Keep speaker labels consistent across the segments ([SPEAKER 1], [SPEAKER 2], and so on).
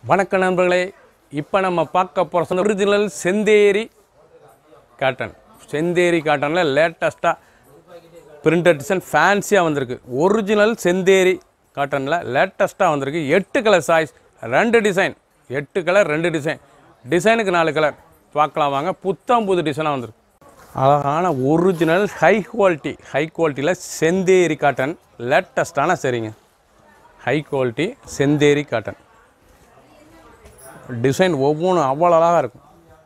[SPEAKER 1] வணக்கம் நண்பர்களே இப்போ நம்ம பார்க்க போகிற ஒரிஜினல் செந்தேரி காட்டன் செந்தேரி காட்டனில் லேட்டஸ்ட்டாக பிரிண்டட் டிசைன் ஃபேன்சியாக வந்திருக்கு ஒரிஜினல் செந்தேரி காட்டனில் லேட்டஸ்ட்டாக வந்திருக்கு எட்டு கலர் சாய்ஸ் ரெண்டு டிசைன் எட்டு கலர் ரெண்டு டிசைன் டிசைனுக்கு நாலு கலர் பார்க்கலாம் வாங்க புத்தம் புது டிசைனாக வந்திருக்கு அழகான ஒரிஜினல் ஹை குவாலிட்டி ஹை குவாலிட்டியில் செந்தேரி காட்டன் லேட்டஸ்ட்டான சரிங்க high quality Chanderi cotton design ஒவ்வொன்றும் அவ்வளோ அழகாக இருக்கும்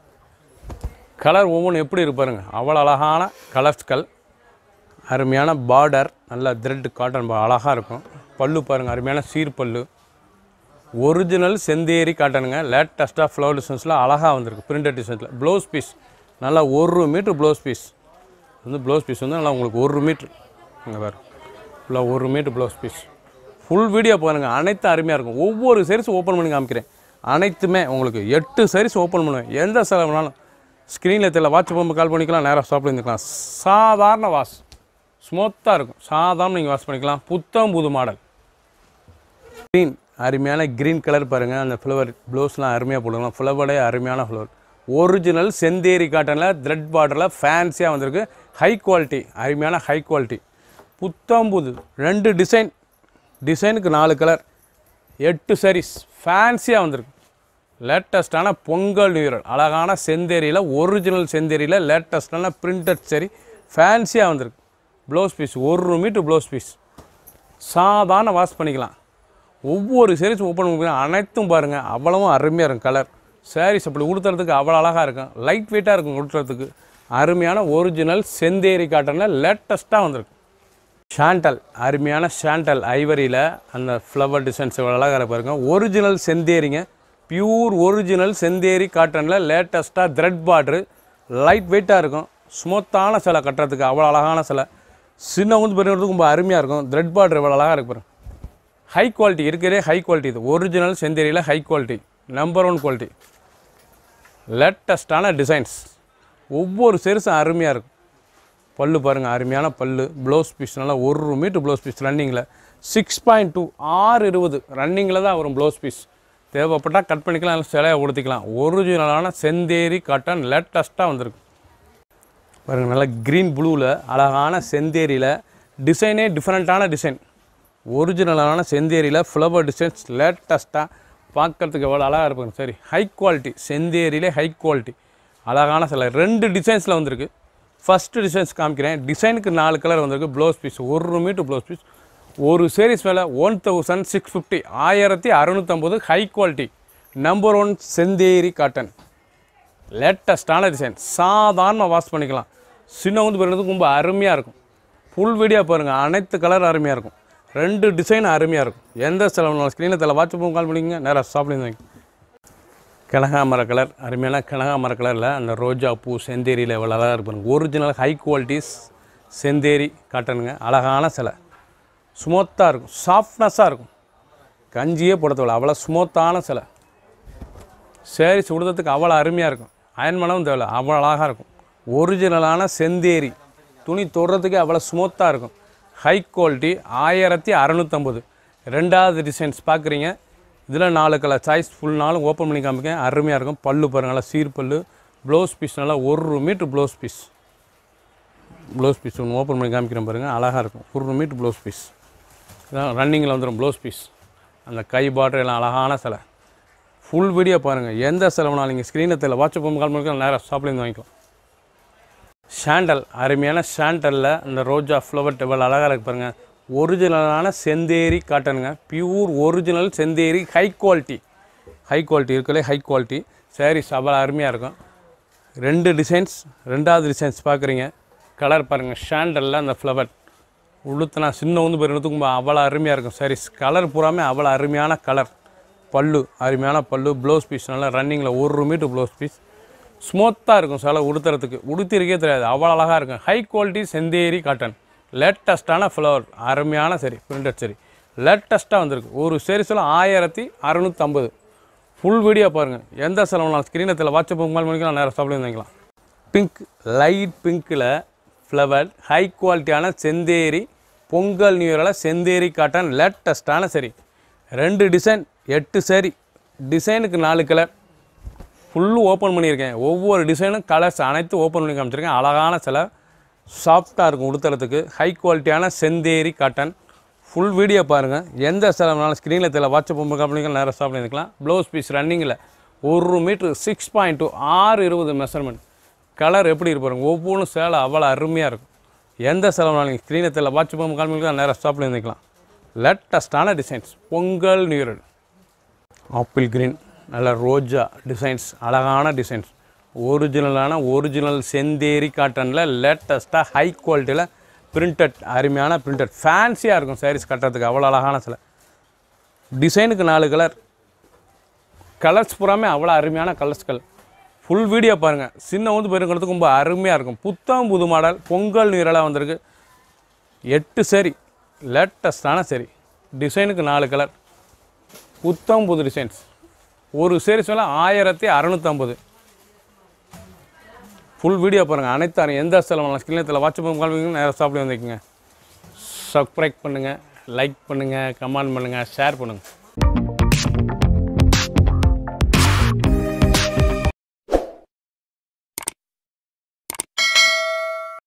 [SPEAKER 1] கலர் ஒவ்வொன்றும் எப்படி இருக்கு பாருங்க அவ்வளோ அழகான கலர்ஸ்கள் அருமையான பார்டர் நல்ல த்ரெட் காட்டன் அழகாக இருக்கும் பல்லு பாருங்கள் அருமையான சீர் பல்லு ஒரிஜினல் செந்தேரி காட்டனுங்க லேட்டஸ்ட்டாக ஃப்ளவர் டிசைன்ஸில் அழகாக வந்திருக்கு பிரிண்டட் டிசைன்ஸில் ப்ளவுஸ் பீஸ் நல்லா ஒரு மீட்ரு ப்ளவுஸ் பீஸ் வந்து ப்ளவுஸ் பீஸ் வந்து நல்லா உங்களுக்கு ஒரு மீட்ரு இங்கே பாரு ஃபுல்லாக ஒரு metre blouse piece full video பாருங்கள் அனைத்தும் அருமையாக இருக்கும் ஒவ்வொரு சைஸ் ஓப்பன் பண்ணி காமிக்கிறேன் அனைத்துமே உங்களுக்கு எட்டு சைஸ் ஓப்பன் பண்ணுவேன் எந்த செலவுனாலும் ஸ்க்ரீனில் தெரியல வாட்ச் பம்பு கால் பண்ணிக்கலாம் நேராக ஸ்டாப்பில் இருந்துக்கலாம் சாதாரண வாஷ் ஸ்மூத்தாக இருக்கும் சாதாரண நீங்கள் வாஷ் பண்ணிக்கலாம் புத்தம் புது மாடல் க்ரீன் அருமையான க்ரீன் கலர் பாருங்கள் அந்த ஃப்ளவர் ப்ளவுஸ்லாம் அருமையாக போடுக்கலாம் ஃப்ளவரே அருமையான ஃப்ளவர் ஒரிஜினல் செந்தேரி காட்டனில் த்ரெட் பார்டரில் ஃபேன்சியாக வந்திருக்கு ஹை குவாலிட்டி அருமையான ஹை குவாலிட்டி புத்தம்புது ரெண்டு டிசைன் டிசைனுக்கு நாலு கலர் எட்டு sarees ஃபேன்சியாக வந்திருக்கு லேட்டஸ்ட்டான பொங்கல் நியூரல் அழகான செந்தேரியில் ஒரிஜினல் செந்தேரியில் லேட்டஸ்ட்டான பிரிண்டட் சரி ஃபேன்சியாக வந்திருக்கு ப்ளவுஸ் பீஸ் ஒரு மீட்ரு ப்ளவுஸ் பீஸ் சாதாரண வாஷ் பண்ணிக்கலாம் ஒவ்வொரு சாரீஸ் ஓப்பன் பண்ணி அனைத்தும் பாருங்கள் அவ்வளவும் அருமையாக இருக்கும் கலர் சாரீஸ் அப்படி உடுத்துறதுக்கு அவ்வளோ அழகாக இருக்கும் லைட் வெயிட்டாக இருக்கும் உடுத்துறதுக்கு அருமையான ஒரிஜினல் செந்தேரி காட்டனில் லேட்டஸ்ட்டாக வந்திருக்கு ஷாண்டல் அருமையான ஷாண்டல் ஐவரியில் அந்த ஃப்ளவர் டிசைன்ஸ் இவ்வளோ அழகாக பாருங்க ஒரிஜினல் செந்தேரிங்க பியூர் ஒரிஜினல் செந்தேரி காட்டனில் லேட்டஸ்ட்டாக த்ரெட் பார்ட்ரு லைட் வெயிட்டாக இருக்கும் ஸ்மூத்தான சிலை கட்டுறதுக்கு அவ்வளோ அழகான சிலை சின்ன வந்து பெரியவங்களுக்கு ரொம்ப அருமையாக இருக்கும் த்ரெட் பார்ட்ரு இவ்வளோ அழகாக இருக்கு பாருங்க ஹை குவாலிட்டி இருக்கிறதே ஹை குவாலிட்டி இது ஒரிஜினல் செந்தேரியில் high quality number one quality லேட்டஸ்ட்டான டிசைன்ஸ் ஒவ்வொரு செருசும் அருமையாக இருக்கும் பல்லு பாருங்கள் அருமையான பல்லு ப்ளவுஸ் பீஸ் நல்லா ஒரு மீட்ரு ப்ளவுஸ் பீஸ் ரன்னிங்கில் சிக்ஸ் பாயிண்ட் டூ ஆறு இருபது ரன்னிங்கில் தான் வரும் ப்ளவுஸ் பீஸ் தேவைப்பட்டால் கட் பண்ணிக்கலாம் இல்லை சிலையை உடுத்திக்கலாம் ஒரிஜினலான செந்தேரி காட்டன் லேட்டஸ்ட்டாக வந்திருக்கு பாருங்கள் நல்லா க்ரீன் ப்ளூவில் அழகான செந்தேரியில் டிசைனே டிஃப்ரெண்ட்டான டிசைன் ஒரிஜினலான செந்தேரியில் ஃப்ளவர் டிசைன்ஸ் லேட்டஸ்ட்டாக பார்க்கறதுக்கு எவ்வளோ அழகாக இருப்பாங்க சரி ஹை குவாலிட்டி செந்தேரியிலே ஹை குவாலிட்டி அழகான சில ரெண்டு டிசைன்ஸில் வந்திருக்கு ஃபஸ்ட்டு டிசைன்ஸ் காமிக்கிறேன் டிசைனுக்கு நாலு கலர் வந்திருக்கு ப்ளவுஸ் பீஸ் ஒரு மீட்டர் ப்ளவுஸ் பீஸ் ஒரு சீரீஸ் மேலே ஒன் தௌசண்ட் சிக்ஸ் ஃபிஃப்டி ஆயிரத்தி அறநூற்றம்பது high quality number one Chanderi cotton லேட்டஸ்ட்டான டிசைன் சாதாரண வாஷ் பண்ணிக்கலாம் சின்ன வந்து பிறந்ததுக்கு ரொம்ப அருமையாக இருக்கும் ஃபுல் வீடியோ பாருங்கள் அனைத்து கலர் அருமையாக இருக்கும் ரெண்டு டிசைன் அருமையாக இருக்கும் எந்த செலவு ஸ்க்ரீனில் தலை வாட்ச் போகும் கால் பண்ணிக்கங்க நேராக சாப்பிடுங்க கனகாமர கலர் அருமையான கனகாமர கலரில் அந்த ரோஜா பூ செந்தேரியில் இவ்வளோ அழகாக இருப்பாங்க ஒரிஜினல் ஹை குவாலிட்டிஸ் செந்தேரி காட்டனுங்க அழகான சிலை ஸ்மூத்தாக இருக்கும் சாஃப்ட்னஸாக இருக்கும் கஞ்சியே போட தேவையில்ல அவ்வளோ ஸ்மூத்தான சிலை சேரீஸ் உடுறதுக்கு அவ்வளோ அருமையாக இருக்கும் அயன் பண்ணவும் தேவையில்ல அவ்வளோ அழகாக இருக்கும் ஒரிஜினலான செந்தேரி துணி தொடுறதுக்கே அவ்வளோ ஸ்மூத்தாக இருக்கும் ஹை குவாலிட்டி ஆயிரத்தி அறநூற்றம்பது ரெண்டாவது டிசைன்ஸ் பார்க்குறீங்க இதில் நாலு கலர் சாய்ஸ் ஃபுல் நாளும் ஓப்பன் பண்ணி காமிக்க அருமையாக இருக்கும் பல்லு பாருங்க நல்லா சீர் பல்லு ப்ளவுஸ் பீஸ் நல்லா ஒரு metre blouse piece blouse piece ஒன்று ஓப்பன் பண்ணி காமிக்கிறேன் பாருங்கள் அழகாக இருக்கும் ஒரு மீட்ரு ப்ளவுஸ் பீஸ் இதான் ரன்னிங்கில் வந்துடும் ப்ளவுஸ் பீஸ் அந்த கை பார்டர் எல்லாம் அழகான சிலை ஃபுல் வீடியோ பாருங்கள் எந்த செலவுனாலும் நீங்கள் ஸ்க்ரீனை தெரியல வாட்ஸ்அப் கால் பண்ணிக்கலாம் நேராக ஷாப்லேருந்து வாங்கிக்கலாம் ஷாண்டல் அருமையான ஷாண்டலில் இந்த ரோஜா ஃப்ளவர் டேபிள் அழகாக இருக்கு பாருங்கள் ஒரிஜினலான செந்தேரி காட்டனுங்க pure original Chanderi high quality high quality இருக்கலே ஹை குவாலிட்டி சாரீஸ் அவ்வளோ அருமையாக இருக்கும் ரெண்டு டிசைன்ஸ் ரெண்டாவது டிசைன்ஸ் பார்க்குறீங்க கலர் பாருங்கள் ஷாண்டலில் அந்த ஃப்ளவர் உளுத்துனா சின்ன வந்து பெருத்துக்கும் அவ்வளோ அருமையாக இருக்கும் சாரீஸ் கலர் பூராமே அவ்வளோ அருமையான கலர் பல்லு அருமையான பல்லு ப்ளவுஸ் பீஸ் நல்லா ரன்னிங்கில் ஒரு மீட்ரு ப்ளவுஸ் பீஸ் ஸ்மூத்தாக இருக்கும் சில உடுத்துறதுக்கு உடுத்திருக்கே தெரியாது அவ்வளோ அழகாக இருக்கும் ஹை குவாலிட்டி செந்தேரி காட்டன் லேட்டஸ்ட்டான ஃப்ளவர் அருமையான சரி பிரிண்டட் சரி லேட்டஸ்ட்டாக வந்திருக்கு ஒரு சீரீஸில் ஆயிரத்தி அறநூற்றம்பது ஃபுல் வீடியோ பாருங்கள் எந்த செலவுனாலும் ஸ்க்ரீனத்தில் வாட்ஸ்அப் மொபைல் பண்ணிக்கலாம் நேரம் சாப்பிட்டு வாங்கிக்கலாம் பிங்க் லைட் பிங்க்கில் ஃப்ளவர் ஹை குவாலிட்டியான செந்தேரி பொங்கல் நியூ இயரில் செந்தேரி காட்டன் லேட்டஸ்ட்டான சரி ரெண்டு டிசைன் எட்டு சரி டிசைனுக்கு நாலு கலர் ஃபுல்லு ஓப்பன் பண்ணியிருக்கேன் ஒவ்வொரு டிசைனும் கலர்ஸ் அனைத்தும் ஓப்பன் பண்ணி காமிச்சிருக்கேன் அழகான சிலை சாஃப்டாக இருக்கும் உடுத்துறதுக்கு ஹை குவாலிட்டியான செந்தேரி காட்டன் ஃபுல் வீடியோ பாருங்கள் எந்த சிலனாலும் ஸ்க்ரீனில் தெரியல வாட்ஸ்அப் கம்பெனிகள் நேரம் ஸ்டாப் பண்ணிக்கலாம் ப்ளவுஸ் பீஸ் ரன்னிங்கில் ஒரு மீட்ரு சிக்ஸ் பாயிண்ட் டூ ஆறு இருபது மெஷர்மெண்ட் கலர் எப்படி இருப்பாருங்க ஒவ்வொன்றும் சேலை அவ்வளோ அருமையாக இருக்கும் எந்த செலவுனாலும் ஸ்க்ரீனில் தெரியல வாட்ஸ்அப் கம்பெனிகள் நேரம் ஸ்டாப் பண்ணிக்கலாம் லேட்டஸ்டான designs Pongal new year apple green நல்ல ரோஜா டிசைன்ஸ் அழகான டிசைன்ஸ் ஒரிஜினலான ஒரிஜினல் செந்தேரி காட்டனில் லேட்டஸ்ட்டாக ஹை குவாலிட்டியில் பிரிண்டட் அருமையான பிரிண்டட் ஃபேன்சியாக இருக்கும் சாரீஸ் கட்டுறதுக்கு அவ்வளோ அழகான சில டிசைனுக்கு நாலு கலர் கலர்ஸ் பூராமே அவ்வளோ அருமையான கலர்ஸ்கள் ஃபுல் வீடியோ பாருங்கள் சின்ன வந்து பெருங்கிறதுக்கு ரொம்ப அருமையாக இருக்கும் புத்தம் புது மாடல் பொங்கல் நீரெல்லாம் வந்திருக்கு எட்டு சரி லேட்டஸ்டான சரி டிசைனுக்கு நாலு கலர் புத்தம் புது டிசைன்ஸ் ஒரு சீரிஸ் விலை ஆயிரத்தி அறநூற்றம்பது ஃபுல் வீடியோ பாருங்கள் அனைத்து அரை- எந்த செலவு ஸ்கிரீனத்தில் வாட்ஸ்அப் கால் நேராக சாப்பிட்டு வந்துக்குங்க சப்ஸ்கிரைப் பண்ணுங்கள் லைக் பண்ணுங்கள் கமெண்ட் பண்ணுங்கள் ஷேர் பண்ணுங்கள்